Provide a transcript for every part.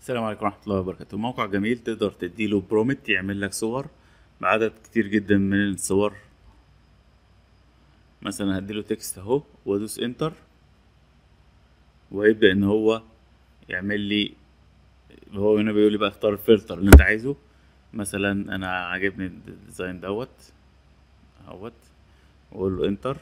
السلام عليكم ورحمة الله وبركاته موقع جميل تقدر تديله برومت يعمل لك صور بعدد كتير جدا من الصور مثلا هديله تكست اهو وادوس انتر وهيبدأ ان هو يعمل لي هو هنا بيقول لي بقى اختار الفلتر اللي انت عايزه مثلا انا عاجبني الديزاين دوت اهوت واقول له انتر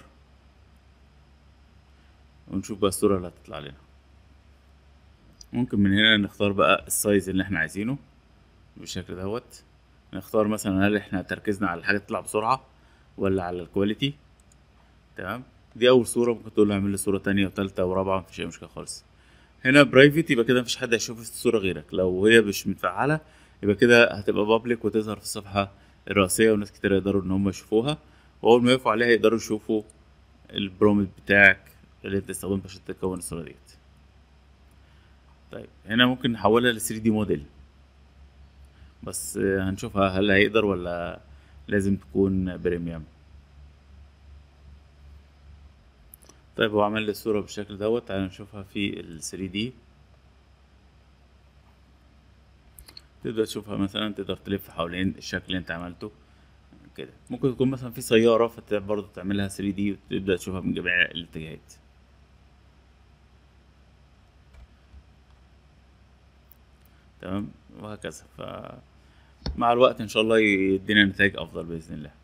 ونشوف بقى الصورة اللي هتطلع لنا ممكن من هنا نختار بقى السايز اللي احنا عايزينه بالشكل دوت نختار مثلا هل احنا تركيزنا على الحاجة تطلع بسرعة ولا على الكواليتي تمام دي اول صورة ممكن تقول له اعمل لي صورة تانية وتالتة ورابعة مفيش اي مشكلة خالص هنا برايفت يبقى كده مفيش حد هيشوف الصورة غيرك لو هي مش متفعلة يبقى كده هتبقى بابليك وتظهر في الصفحة الرئيسية وناس كتير يقدروا ان هم يشوفوها واول ما يقفوا عليها يقدروا يشوفوا البرومت بتاعك اللي انت استخدمته عشان تكون الصورة ديت طيب هنا ممكن نحولها ل 3 دي موديل بس هنشوفها هل هيقدر ولا لازم تكون بريميوم طيب هو عمل لي الصورة بالشكل دوت تعالى نشوفها في ال 3 دي تقدر تشوفها مثلا تقدر تلف حوالين الشكل اللي انت عملته كده ممكن تكون مثلا في سيارة فبرضه تعملها 3 دي وتبدأ تشوفها من جميع الاتجاهات تمام وهكذا فمع الوقت ان شاء الله يدينا نتائج افضل باذن الله